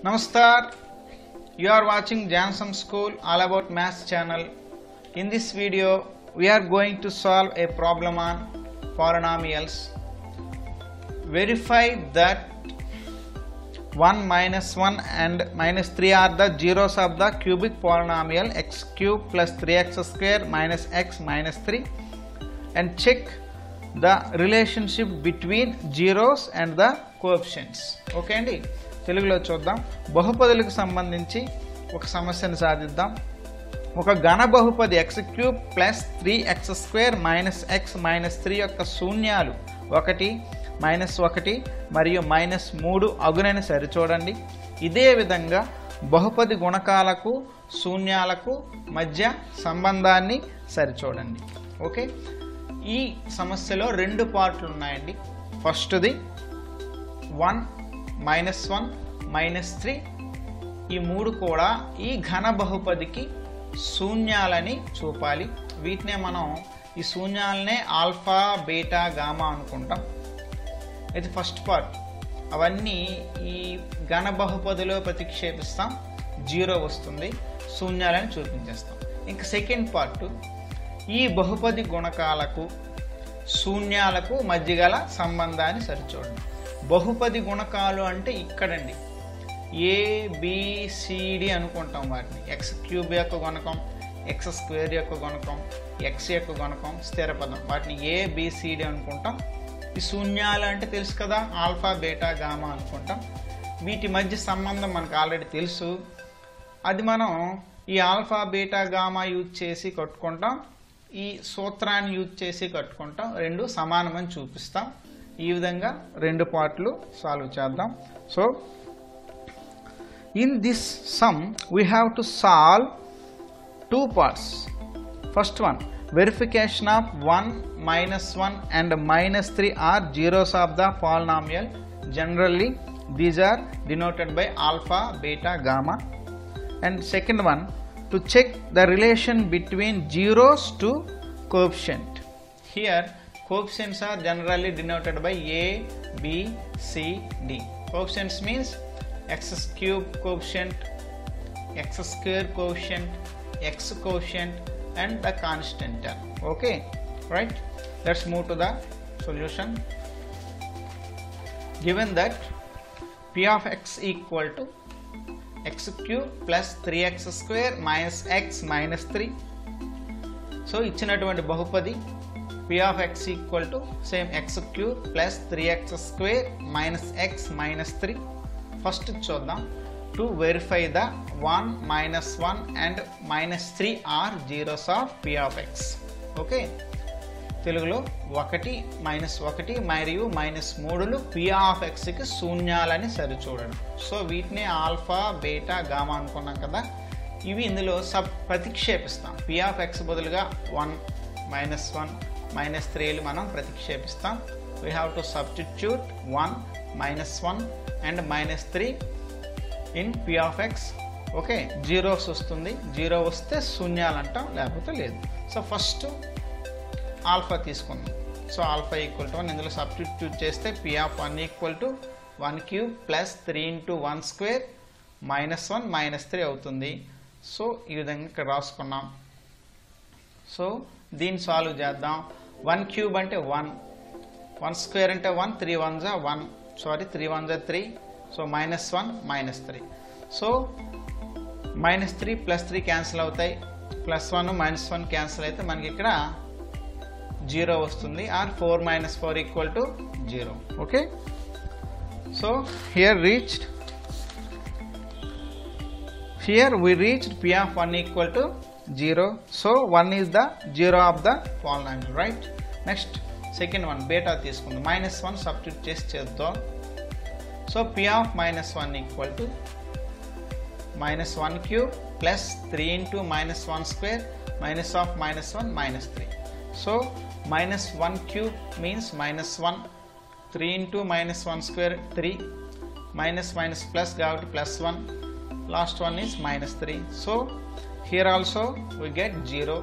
Namaskar. You are watching Jansen School All About Maths channel. In this video, we are going to solve a problem on polynomials. Verify that 1 minus 1 and minus 3 are the zeros of the cubic polynomial x cube plus 3x square minus x minus 3 and check the relationship between zeros and the coefficients. Okay అండి తెలుగులో చూద్దాం బహుపదులకు సంబంధించి ఒక సమస్యను సాధిద్దాం ఒక ఘన బహుపది x cube plus three x square minus x minus three యొక్క శూన్యాలు ఒకటి మైనస్ ఒకటి మరియు మైనస్ మూడు అగునని సరిచూడండి ఇదే విధంగా బహుపది గుణకాలకు శూన్యాలకు మధ్య సంబంధాన్ని సరిచూడండి ఓకే ఈ సమస్యలో రెండు పార్ట్లు ఉన్నాయండి ఫస్ట్ది one minus one minus three ఈ మూడు కూడా ఈ ఘన బహుపదికి శూన్యాలని చూపాలి వీటినే మనం ఈ శూన్యాలనే ఆల్ఫా బీటా గామా అనుకుంటాం ఇది ఫస్ట్ పార్ట్ అవన్నీ ఈ ఘన బహుపదిలో ప్రతిక్షేపిస్తాం జీరో వస్తుంది శూన్యాలని చూపించేస్తాం ఇంకా సెకండ్ పార్ట్ ఈ బహుపది గుణకాలకు శూన్యాలకు మధ్య గల సంబంధాన్ని సరిచూడండి బహుపది గుణకాలు అంటే ఇక్కడండి ఏ బిసిడి అనుకుంటాం వాటిని ఎక్స్ క్యూబ్ యొక్క గుణకం ఎక్స్ స్క్వేర్ యొక్క గుణకం ఎక్స్ యొక్క గుణకం స్థిర పదం వాటిని ఏ బిసిడి అనుకుంటాం ఈ శూన్యాలు అంటే తెలుసు కదా ఆల్ఫా బీటా గామా అనుకుంటాం వీటి మధ్య సంబంధం మనకు ఆల్రెడీ తెలుసు అది మనం ఈ ఆల్ఫా బీటా గామా యూజ్ చేసి కట్టుకుంటాం ఈ సూత్రాన్ని యూజ్ చేసి కట్టుకుంటాం రెండు సమానమని చూపిస్తాం ఈ విధంగా రెండు పార్ట్లు సాల్వ్ చేద్దాం so in this sum we have to solve two parts first one verification of 1 minus 1 and minus 3 are zeros of the polynomial generally these are denoted by alpha beta gamma and second one to check the relation between zeros to coefficient here coefficients are generally denoted by a b c d coefficients means x cube coefficient x square coefficient x coefficient and the constant term okay right let's move to the solution given that p of x equal to x cube plus 3x square minus x minus 3 so ఇచ్చినటువంటి బహుపది p of x equal to same x cube plus three x square minus x minus three first చూద్దాం to verify the one minus one and minus three are zeros of p of x okay తెలుగులో ఒకటి మైనస్ ఒకటి మరియు మైనస్ మూడులు p of ఎక్స్కి శూన్యాలని సరిచూడడం సో వీటిని ఆల్ఫా బీటా గామా అనుకున్నాం కదా ఇవి ఇందులో సబ్ ప్రతిక్షేపిస్తాం పి ఆఫ్ ఎక్స్ బదులుగా వన్ మైనస్ వన్ మైనస్ త్రీలు మనం ప్రతిక్షేపిస్తాం we have to substitute one minus one and minus three in p of x okay zeros వస్తుంది జీరో వస్తే శూన్యాలు అంటాం లేకపోతే లేదు సో ఫస్ట్ ఆల్ఫా తీసుకుందాం so alpha equal to one ఇందులో సబ్స్టిట్యూట్ చేస్తే p of one equal to one cube plus three into one square minus one minus three అవుతుంది సో ఈ విధంగా ఇక్కడ రాసుకున్నాం సో దీన్ని సాల్వ్ చేద్దాం వన్ క్యూబ్ అంటే వన్ వన్ స్క్వేర్ అంటే వన్ త్రీ వన్ జా వన్ సారీ త్రీ వన్ జా three so minus one minus three so minus three plus three cancel అవుతాయి plus one minus one cancel అయితే మనకి ఇక్కడ జీరో వస్తుంది or four minus four equal to zero okay so here reached here we reached p of 1 equal to 0 so 1 is the 0 of the polynomial right next second one beta తీసుకుందాం minus 1 substitute చేసి చేద్దాం so p of minus 1 equal to minus 1 cube plus 3 into minus 1 square minus of minus 1 minus 3 so minus 1 cube means minus 1 3 into minus 1 square 3 minus minus plus కాబట్టి plus 1 last one is minus 3 so here also we get 0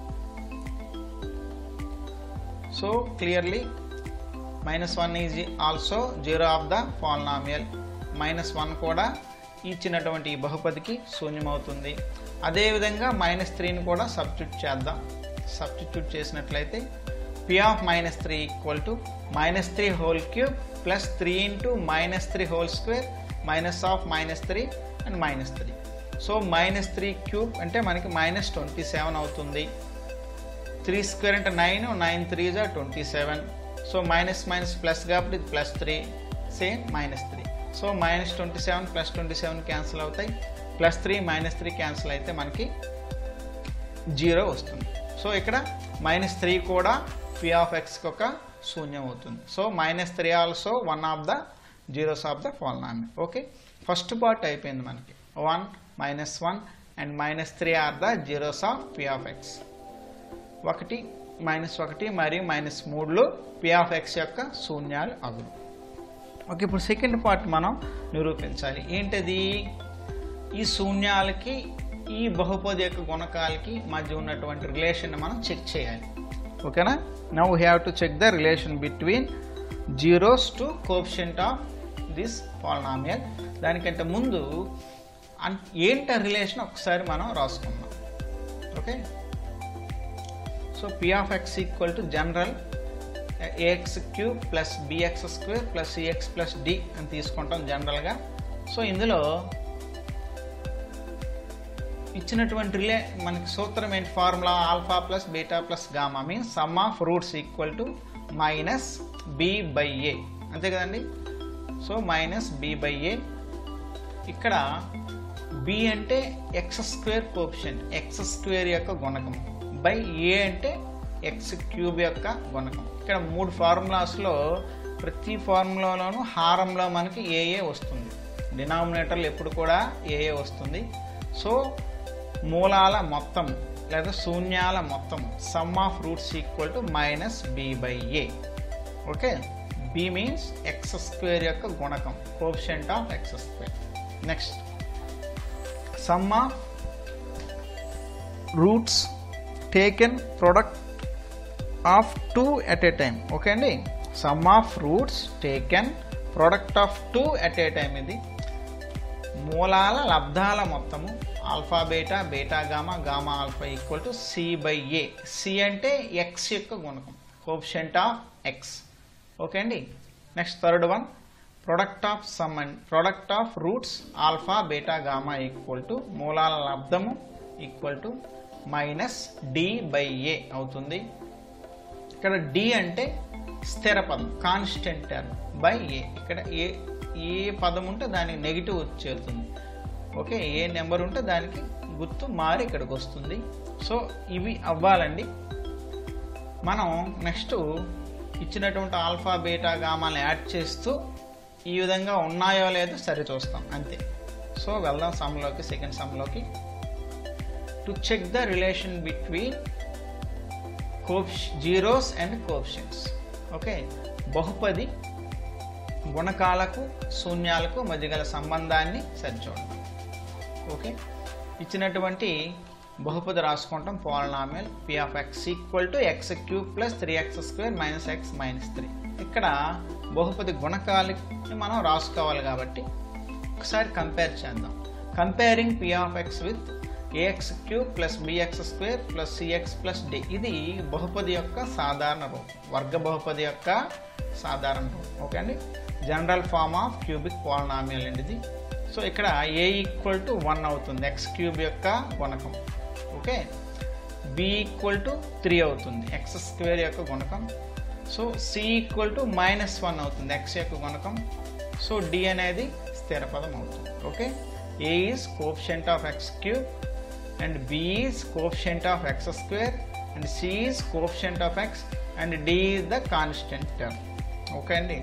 so clearly minus 1 is also 0 of the polynomial minus one కూడా ఇచ్చినటువంటి ఈ బహుపదికి శూన్యమవుతుంది అదేవిధంగా minus త్రీని కూడా substitute చేద్దాం substitute చేసినట్లయితే p of minus three equal to minus three whole cube plus three into minus three whole square minus of minus three and minus three so minus three cube అంటే మనకి minus twenty seven అవుతుంది three square అంటే nine nine three జా twenty seven so minus minus plus కాబట్టి ఇది plus three same minus three so minus twenty seven plus twenty seven cancel అవుతాయి plus three minus three cancel అయితే మనకి zero వస్తుంది so ఇక్కడ minus three కూడా p of ఎక్స్కి ఒక శూన్యం అవుతుంది so minus three also one of the zeros of the polynomial okay first part అయిపోయింది మనకి one minus one and minus three are the zeros of p of x ఒకటి మైనస్ ఒకటి మరియు మైనస్ మూడులో పి ఆఫ్ ఎక్స్ యొక్క శూన్యాలు అగులు ఓకే ఇప్పుడు సెకండ్ పార్ట్ మనం నిరూపించాలి ఏంటది ఈ శూన్యాలకి ఈ బహుపది యొక్క గుణకాలకి మధ్య ఉన్నటువంటి రిలేషన్ మనం చెక్ చేయాలి ఓకేనా now we have to check the relation between zeros to coefficient of this polynomial దానికంటే ముందు అన్- ఏంట రిలేషన్ ఒకసారి మనం రాసుకుందాం okay so p of x equal to general a x cube plus b x square plus c x plus d అని తీసుకుంటాం జనరల్గా సో ఇందులో ఇచ్చినటువంటి రిలే మనకి సూత్రం ఏంటి formula alpha plus beta plus gamma means sum of roots equal to minus b by a అంతే కదండి so minus b by a ఇక్కడ బి అంటే x square coefficient x square యొక్క గుణకం బై ఏ అంటే ఎక్స్ క్యూబ్ యొక్క గుణకం ఇక్కడ మూడు ఫార్ములాస్లో ప్రతి ఫార్ములాలోనూ హారంలో మనకి ఏఏ వస్తుంది డినామినేటర్లు ఎప్పుడు కూడా ఏఏ వస్తుంది సో మూలాల మొత్తం లేదా శూన్యాల మొత్తం sum of roots equal to minus b by a okay b means x square యొక్క గుణకం coefficient of x square next sum of roots taken product of two at a time okay అండి sum of roots taken product of two at a time ఇది మూలాల లబ్ధాల మొత్తము alpha beta beta gamma gamma alpha equal to c by a c అంటే x యొక్క గుణకం coefficient of x okay అండి next third one product of sum and product of roots alpha beta gamma equal to మూలాల లబ్ధము equal to minus d by a అవుతుంది ఇక్కడ D అంటే స్థిర పదం కాన్స్టెంట్ టర్మ్ బై ఏ ఇక్కడ ఏ ఏ పదం ఉంటే దానికి నెగిటివ్ వచ్చేస్తుంది ఓకే ఏ నెంబర్ ఉంటే దానికి గుర్తు మారి ఇక్కడికి వస్తుంది సో ఇవి అవ్వాలండి మనం నెక్స్ట్ ఇచ్చినటువంటి ఆల్ఫా బీటా గామాలను యాడ్ చేస్తూ ఈ విధంగా ఉన్నాయో లేదో సరి చూస్తాం అంతే సో వెళ్దాం సమ్లోకి సెకండ్ సమ్లోకి to check the relation between కోప్ష్ జీరోస్ అండ్ కోప్షన్స్ ఓకే బహుపది గుణకాలకు శూన్యాలకు మధ్య గల సంబంధాన్ని సరిచూడండి ఓకే ఇచ్చినటువంటి బహుపది రాసుకుంటాం polynomial p of x equal to x cube plus three x square minus x minus three ఇక్కడ బహుపది గుణకాలని మనం రాసుకోవాలి కాబట్టి ఒకసారి కంపేర్ చేద్దాం comparing p of x with a x cube plus b x square plus c x plus d ఇది బహుపది యొక్క సాధారణ రూపం వర్గ బహుపది యొక్క సాధారణ రూపం ఓకే అండి general form of cubic polynomial అండి ఇది సో ఇక్కడ ఏ ఈక్వల్ టు వన్ అవుతుంది ఎక్స్ క్యూబ్ యొక్క గుణకం okay b equal to three అవుతుంది ఎక్స్ స్క్వేర్ యొక్క గుణకం so c equal to minus one అవుతుంది ఎక్స్ యొక్క గుణకం సో డి అనేది స్థిర పదం అవుతుంది okay a is coefficient of x cube and b is coefficient of x square and c is coefficient of x and D is the constant term okay అండి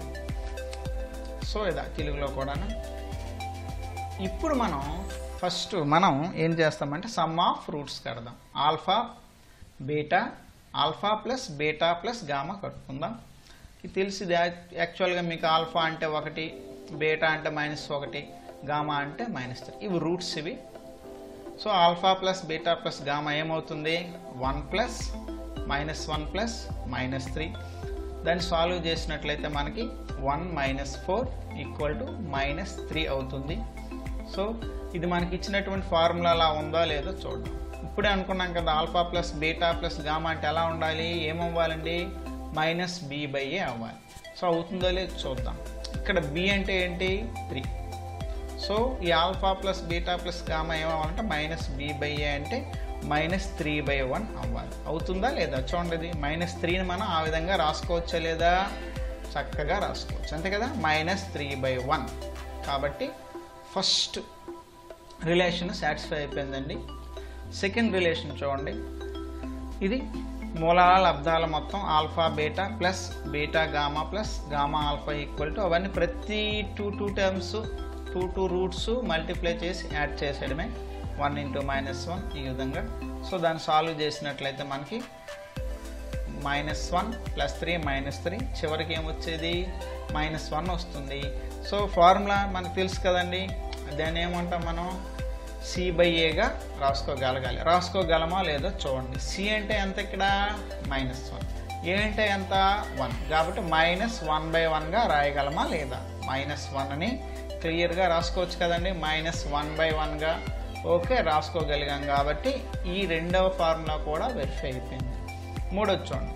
so ఇదా తెలుగులో కూడాను ఇప్పుడు మనం ఫస్ట్ మనం ఏం చేస్తామంటే సమ్ ఆఫ్ రూట్స్ కడదాం alpha beta alpha plus beta plus gamma కట్టుకుందాం ఇది తెలిసింది యాక్చువల్గా మీకు ఆల్ఫా అంటే ఒకటి బీటా అంటే మైనస్ ఒకటి గామా అంటే మైనస్ త్రీ ఇవి రూట్స్ ఇవి so alpha plus beta plus gamma ఏమవుతుంది one plus minus one plus minus three దాన్ని సాల్వ్ చేసినట్లయితే మనకి one minus four equal to minus three అవుతుంది సో ఇది మనకి ఇచ్చినటువంటి ఫార్ములా అలా ఉందా లేదో చూద్దాం ఇప్పుడే అనుకున్నాం కదా alpha plus beta plus gamma అంటే ఎలా ఉండాలి ఏమవ్వాలండి మైనస్ బి బై ఏ అవ్వాలి సో అవుతుందో లేదో చూద్దాం ఇక్కడ బి అంటే ఏంటి త్రీ సో ఈ alpha plus beta plus gamma ఏమవ్వాలంటే మైనస్ బి బై ఏ అంటే మైనస్ త్రీ బై వన్ అవ్వాలి అవుతుందా లేదా చూడండి మైనస్ త్రీని మనం ఆ విధంగా రాసుకోవచ్చా లేదా చక్కగా రాసుకోవచ్చు అంతే కదా మైనస్ త్రీ బై వన్ కాబట్టి ఫస్ట్ రిలేషన్ సాటిస్ఫై అయిపోయిందండి సెకండ్ రిలేషన్ చూడండి ఇది మూలాల లబ్ధాల మొత్తం alpha beta plus beta gamma plus gamma alpha equal to అవన్నీ ప్రతి two two terms two two roots multiply చేసి యాడ్ చేసేయడమే వన్ ఇంటూ మైనస్ వన్ ఈ విధంగా సో దాన్ని సాల్వ్ చేసినట్లయితే మనకి minus one plus three minus three చివరికి ఏమొచ్చేది మైనస్ వన్ వస్తుంది సో ఫార్ములా మనకు తెలుసు కదండి దాన్ని ఏమంటాం మనం సి బై ఏగా రాసుకోగలగాలి రాసుకోగలమా లేదో చూడండి సి అంటే ఎంత ఇక్కడ మైనస్ వన్ ఏ అంటే ఎంత వన్ కాబట్టి మైనస్ వన్ బై వన్గా రాయగలమా లేదా మైనస్ వన్ అని క్లియర్గా రాసుకోవచ్చు కదండి మైనస్ వన్ బై వన్గా ఓకే రాసుకోగలిగాం కాబట్టి ఈ రెండవ ఫార్ములా కూడా వెరిఫై అయిపోయింది మూడోది చూడండి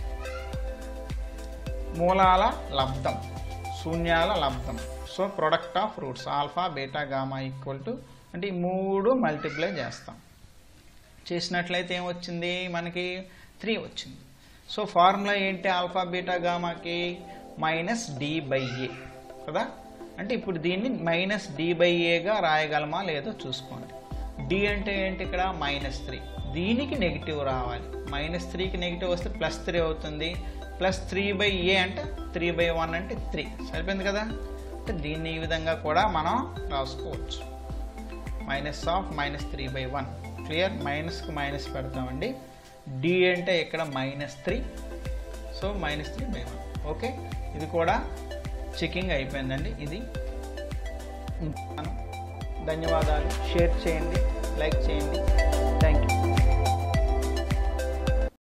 మూలాల లబ్ధం శూన్యాల లబ్ధం so product of roots alpha beta gamma equal to అంటే ఈ మూడు మల్టిప్లై చేస్తాం చేసినట్లయితే ఏమొచ్చింది మనకి త్రీ వచ్చింది సో ఫార్ములా ఏంటి ఆల్ఫా బీటా గామాకి మైనస్ డి బై ఏ కదా అంటే ఇప్పుడు దీన్ని మైనస్ డి బై ఏగా రాయగలమా లేదో చూసుకోండి డి అంటే ఏంటి ఇక్కడ మైనస్ త్రీ దీనికి నెగిటివ్ రావాలి మైనస్ త్రీకి నెగిటివ్ వస్తే ప్లస్ త్రీ అవుతుంది ప్లస్ త్రీ బై ఏ అంటే త్రీ బై వన్ అంటే త్రీ సరిపోయింది కదా అంటే దీన్ని ఈ విధంగా కూడా మనం రాసుకోవచ్చు minus of minus three by one clear మైనస్కి మైనస్ పెడతామండి డి అంటే ఇక్కడ minus three so minus three by one okay ఇది కూడా చెకింగ్ అయిపోయిందండి ఇది ధన్యవాదాలు షేర్ చేయండి లైక్ చేయండి